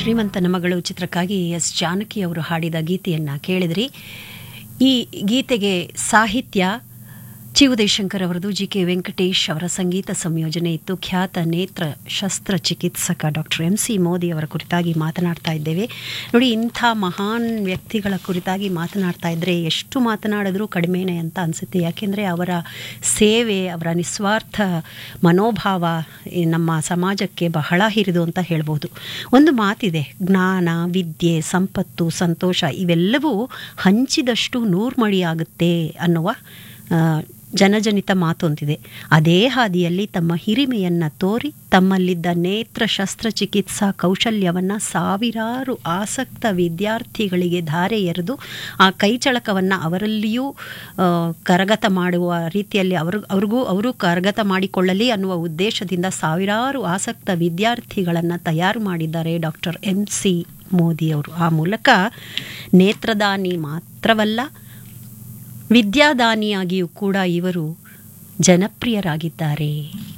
ಶ್ರೀಮಂತನ ಮಗಳು ಚಿತ್ರಕ್ಕಾಗಿ ಎಸ್ ಜಾನಕಿ ಅವರು ಹಾಡಿದ ಗೀತೆಯನ್ನು ಕೇಳಿದ್ರಿ ಈ ಗೀತೆಗೆ ಸಾಹಿತ್ಯ ಚಿ ಉದಯಶಂಕರ್ ಅವರದು ಜಿ ಕೆ ವೆಂಕಟೇಶ್ ಅವರ ಸಂಗೀತ ಸಂಯೋಜನೆ ಇತ್ತು ಖ್ಯಾತ ನೇತ್ರ ಶಸ್ತ್ರಚಿಕಿತ್ಸಕ ಡಾಕ್ಟರ್ ಎಂ ಸಿ ಮೋದಿ ಅವರ ಕುರಿತಾಗಿ ಮಾತನಾಡ್ತಾ ಇದ್ದೇವೆ ನೋಡಿ ಇಂಥ ಮಹಾನ್ ವ್ಯಕ್ತಿಗಳ ಕುರಿತಾಗಿ ಮಾತನಾಡ್ತಾ ಇದ್ದರೆ ಎಷ್ಟು ಮಾತನಾಡಿದ್ರೂ ಕಡಿಮೆನೆ ಅಂತ ಅನಿಸುತ್ತೆ ಯಾಕೆಂದರೆ ಅವರ ಸೇವೆ ಅವರ ನಿಸ್ವಾರ್ಥ ಮನೋಭಾವ ಈ ನಮ್ಮ ಸಮಾಜಕ್ಕೆ ಬಹಳ ಹಿರಿದು ಅಂತ ಹೇಳ್ಬೋದು ಒಂದು ಮಾತಿದೆ ಜ್ಞಾನ ವಿದ್ಯೆ ಸಂಪತ್ತು ಸಂತೋಷ ಇವೆಲ್ಲವೂ ಹಂಚಿದಷ್ಟು ನೂರ್ಮಡಿಯಾಗುತ್ತೆ ಅನ್ನುವ ಆ, ಜನಜನಿತ ಮಾತೊಂದಿದೆ ಅದೇ ಹಾದಿಯಲ್ಲಿ ತಮ್ಮ ಹಿರಿಮೆಯನ್ನು ತೋರಿ ತಮ್ಮಲ್ಲಿದ್ದ ನೇತ್ರ ಶಸ್ತ್ರಚಿಕಿತ್ಸಾ ಕೌಶಲ್ಯವನ್ನು ಸಾವಿರಾರು ಆಸಕ್ತ ವಿದ್ಯಾರ್ಥಿಗಳಿಗೆ ಧಾರೆ ಎರೆದು ಆ ಕೈಚಳಕವನ್ನು ಅವರಲ್ಲಿಯೂ ಆ, ಕರಗತ ಮಾಡುವ ರೀತಿಯಲ್ಲಿ ಅವರು ಅವ್ರಿಗೂ ಅವರು ಕರಗತ ಮಾಡಿಕೊಳ್ಳಲಿ ಅನ್ನುವ ಉದ್ದೇಶದಿಂದ ಸಾವಿರಾರು ಆಸಕ್ತ ವಿದ್ಯಾರ್ಥಿಗಳನ್ನು ತಯಾರು ಮಾಡಿದ್ದಾರೆ ಡಾಕ್ಟರ್ ಎಂ ಸಿ ಮೋದಿಯವರು ಆ ಮೂಲಕ ನೇತ್ರದಾನಿ ಮಾತ್ರವಲ್ಲ ವಿದ್ಯಾದಾನಿಯಾಗಿಯೂ ಕೂಡ ಇವರು ಜನಪ್ರಿಯರಾಗಿದ್ದಾರೆ